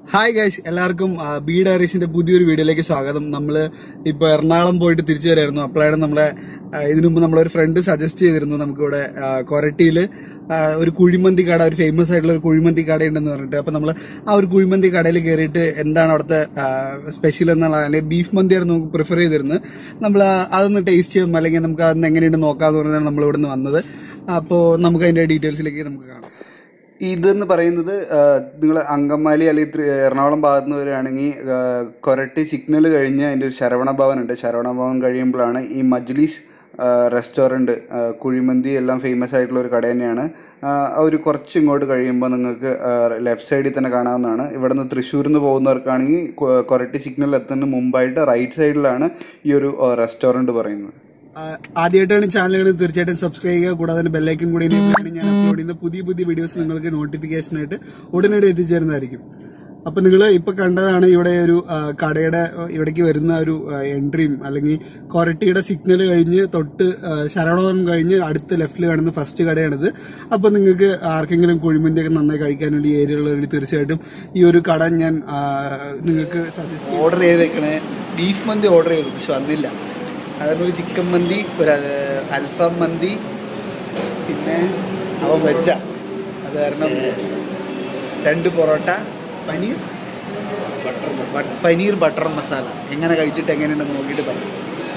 Hi guys എല്ലാവർക്കും ആ, B ഡയറീസിന്റെ പുതിയൊരു വീഡിയോയിലേക്ക് സ്വാഗതം നമ്മള് ഇപ്പൊ എറണാകുളം പോയിട്ട് തിരിച്ചു വരായിരുന്നു അപ്പോഴാണ് നമ്മളെ ആ, ഇതിനു മുമ്പ് നമ്മളൊരു ഫ്രണ്ട് സജസ്റ്റ് ചെയ്തിരുന്നു നമുക്കിവിടെ ആ, കൊരട്ടിയില് ആ, ഒരു കുഴിമന്തി കട ഒരു ഫേമസ് ആയിട്ടുള്ള ഒരു കുഴിമന്തി കട ഉണ്ടെന്ന് പറഞ്ഞിട്ട് അപ്പൊ നമ്മൾ ആ ഒരു കുഴിമന്തി കടയിൽ കയറിയിട്ട് എന്താണ് അവിടുത്തെ സ്പെഷ്യൽ എന്നുള്ള അല്ലെങ്കിൽ ബീഫ് മന്തി ആയിരുന്നു നമുക്ക് പ്രിഫർ ചെയ്തിരുന്നത് നമ്മൾ അതൊന്ന് ടേസ്റ്റ് ചെയ്യും അല്ലെങ്കിൽ നമുക്ക് അതൊന്ന് എങ്ങനെയുണ്ട് നോക്കാന്ന് പറഞ്ഞാണ് നമ്മൾ ഇവിടുന്ന് വന്നത് അപ്പോൾ നമുക്ക് അതിന്റെ ഡീറ്റെയിൽസിലേക്ക് നമുക്ക് കാണാം ഇതെന്ന് പറയുന്നത് നിങ്ങൾ അങ്കമാലി അല്ലെങ്കിൽ ത്രി- എറണാകുളം ഭാഗത്ത് നിന്ന് വരികയാണെങ്കിൽ ആ, കൊരട്ടി സിഗ്നൽ കഴിഞ്ഞ് അതിൻ്റെ ഒരു ശരവണ ഭവൻ ഉണ്ട് ശരവണ ഭവൻ കഴിയുമ്പോഴാണ് ഈ മജ്ലീസ് റെസ്റ്റോറൻറ്റ് കുഴിമന്തി എല്ലാം ഫേമസ് ആയിട്ടുള്ള ഒരു കട തന്നെയാണ് ആ, ആ ഒരു കുറച്ച് ഇങ്ങോട്ട് കഴിയുമ്പോൾ നിങ്ങൾക്ക് ലെഫ്റ്റ് സൈഡിൽ തന്നെ കാണാവുന്നതാണ് ഇവിടെ നിന്ന് തൃശ്ശൂരിൽ നിന്ന് പോകുന്നവർക്കാണെങ്കിൽ കൊ- കൊരട്ടി സിഗ്നൽ എത്തുന്നതിന് മുമ്പായിട്ട് റൈറ്റ് സൈഡിലാണ് ഈ ഒരു റെസ്റ്റോറൻറ്റ് പറയുന്നത് ആദ്യമായിട്ടാണ് ചാനലുകൾ തീർച്ചയായിട്ടും സബ്സ്ക്രൈബ് ചെയ്യുക കൂടാതെ ബെല്ലൈക്കൻ കൂടി enable ചെയ്യണം. ഞാൻ അപ്ലോഡ് ചെയ്യുന്ന പുതിയ പുതിയ വീഡിയോസ് നിങ്ങൾക്ക് നോട്ടിഫിക്കേഷൻ ആയിട്ട് ഉടനടി എത്തിച്ചേരുന്നതായിരിക്കും അപ്പൊ നിങ്ങൾ ഇപ്പൊ കണ്ടതാണ് ഇവിടെ ഒരു ആ, കടയുടെ ആ, ഇവിടേക്ക് വരുന്ന ഒരു എൻട്രിയും അല്ലെങ്കിൽ കൊരട്ടിയുടെ സിഗ്നൽ കഴിഞ്ഞ് തൊട്ട് ആ, ശരവണവനം കഴിഞ്ഞ് അടുത്ത ലെഫ്റ്റിൽ കാണുന്ന ഫസ്റ്റ് കടയാണിത് അപ്പൊ നിങ്ങൾക്ക് ആർക്കെങ്കിലും കുഴിമന്തിയൊക്കെ നന്നായി കഴിക്കാൻ വേണ്ടി ഏരിയയുള്ളവർ തീർച്ചയായിട്ടും ഈ ഒരു കട ഞാൻ ആ, നിങ്ങൾക്ക് സജസ്റ്റ് ഓർഡർ ചെയ്തേക്കണേ ബീഫ് മന്തി ഓർഡർ ചെയ്തു പക്ഷെ വന്നില്ല അതേപോലെ ചിക്കൻ മന്തി ഒരു അൽ- അൽഫാം മന്തി പിന്നെ അവൻ വെച്ച അത് കാരണം രണ്ട് പൊറോട്ട പനീർ ബട്ടർ പനീർ ബട്ടർ മസാല എങ്ങനെ കഴിച്ചിട്ട് എങ്ങനെയുണ്ടെന്ന് നോക്കിയിട്ട് പറയാം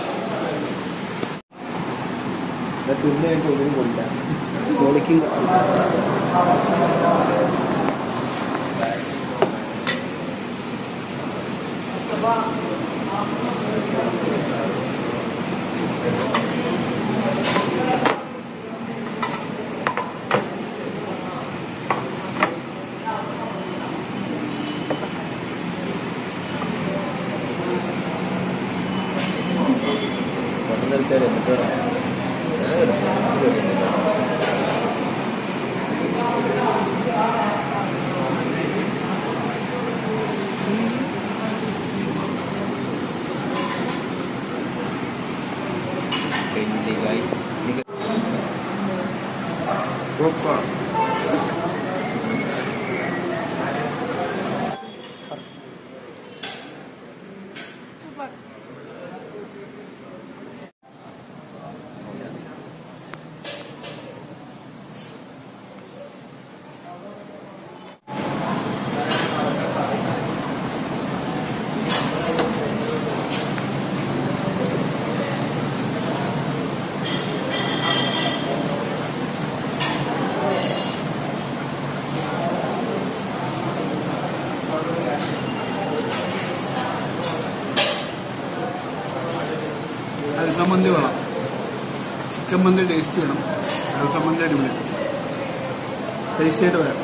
അൽഫാം മന്തി വേണം ചിക്കൻ മന്തി ടേസ്റ്റ് ചെയ്യണം അൽഫാം മന്തി അടിപൊളി ടേസ്റ്റ് ആയിട്ട് വരാം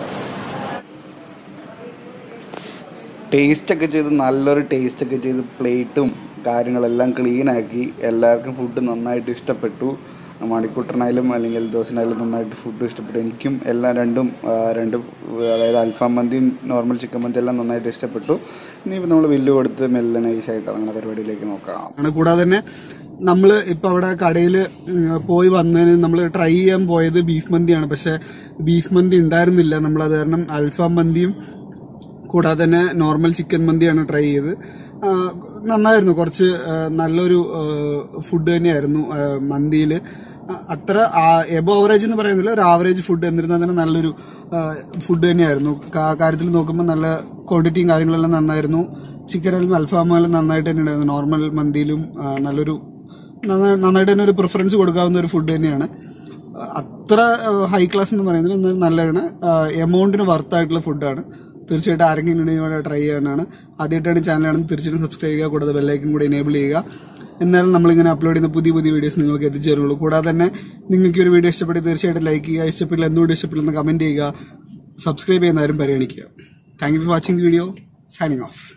ടേസ്റ്റ് ഒക്കെ ചെയ്ത് നല്ലൊരു ടേസ്റ്റ് ഒക്കെ ചെയ്ത് പ്ലേറ്റും കാര്യങ്ങളെല്ലാം ക്ലീൻ ആക്കി എല്ലാവർക്കും ഫുഡ് നന്നായിട്ട് ഇഷ്ടപ്പെട്ടു മണിക്കൂട്ടനായാലും അല്ലെങ്കിൽ ദോശനായാലും നന്നായിട്ട് ഫുഡ് ഇഷ്ടപ്പെട്ടു എനിക്കും എല്ലാം രണ്ടും ആ, രണ്ടും അതായത് അൽഫാം മന്തിയും നോർമൽ ചിക്കൻ മന്തി എല്ലാം നന്നായിട്ട് ഇഷ്ടപ്പെട്ടു ഇനിയിപ്പോൾ നമ്മൾ ബില്ല് കൊടുത്ത് മെല്ലെ നൈസായിട്ട് അങ്ങനെ പരിപാടിയിലേക്ക് നോക്കാം കൂടാതെ തന്നെ നമ്മൾ ഇപ്പൊ അവിടെ കടയിൽ പോയി വന്നതിന് നമ്മൾ ട്രൈ ചെയ്യാൻ പോയത് ബീഫ് മന്തിയാണ് പക്ഷെ ബീഫ് മന്തി ഉണ്ടായിരുന്നില്ല നമ്മൾ അത് കാരണം അൽഫാം മന്തിയും കൂടാതെ തന്നെ നോർമൽ ചിക്കൻ മന്തിയാണ് ട്രൈ ചെയ്ത് ആ, നന്നായിരുന്നു കുറച്ച് ആ, നല്ലൊരു ഫുഡ് തന്നെയായിരുന്നു മന്തിയിൽ അത്ര എബോ ആവറേജ് എന്ന് പറയുന്നില്ല ഒരു ആവറേജ് ഫുഡ് എന്നിരുന്നാൽ തന്നെ നല്ലൊരു ഫുഡ് തന്നെയായിരുന്നു കാ- കാര്യത്തിൽ നോക്കുമ്പോൾ നല്ല ക്വാണ്ടിറ്റിയും കാര്യങ്ങളെല്ലാം നന്നായിരുന്നു ചിക്കനിലും അൽഫാമിലും നന്നായിട്ട് തന്നെ ഉണ്ടായിരുന്നു നോർമൽ മന്തിയിലും ആ, നല്ലൊരു നന്നാ- നന്നായിട്ട് തന്നെ ഒരു പ്രിഫറൻസ് കൊടുക്കാവുന്ന ഒരു ഫുഡ് തന്നെയാണ് അത്ര ഹൈ ക്ലാസ് എന്ന് പറയുന്നത് എന്നാൽ നല്ലതാണ് എമൗണ്ടിന് വർത്തായിട്ടുള്ള ഫുഡാണ് തീർച്ചയായിട്ടും ആരെങ്കിലും ഉണ്ടെങ്കിൽ ഇവിടെ ട്രൈ ചെയ്യാവുന്നതാണ് ആദ്യമായിട്ടാണ് ചാനലാണെങ്കിൽ തീർച്ചയായിട്ടും സബ്സ്ക്രൈബ് ചെയ്യുക കൂടാതെ ബെല്ലൈക്കൻ കൂടി എനേബിൾ ചെയ്യുക എന്നാലും നമ്മളിങ്ങനെ അപ്ലോഡ് ചെയ്യുന്ന പുതിയ പുതിയ വീഡിയോസ് നിങ്ങൾക്ക് എത്തിച്ചേരുള്ളൂ കൂടാതെ തന്നെ നിങ്ങൾക്ക് ഈ ഒരു വീഡിയോ ഇഷ്ടപ്പെട്ട് തീർച്ചയായിട്ടും ലൈക്ക് ചെയ്യുക ഇഷ്ടപ്പെട്ടില്ല എന്തുകൊണ്ട് ഇഷ്ടപ്പെട്ടില്ലെന്ന് കമന്റ് ചെയ്യുക സബ്സ്ക്രൈബ് ചെയ്യുന്ന ആരും പരിഗണിക്കുക thank you for watching the video signing of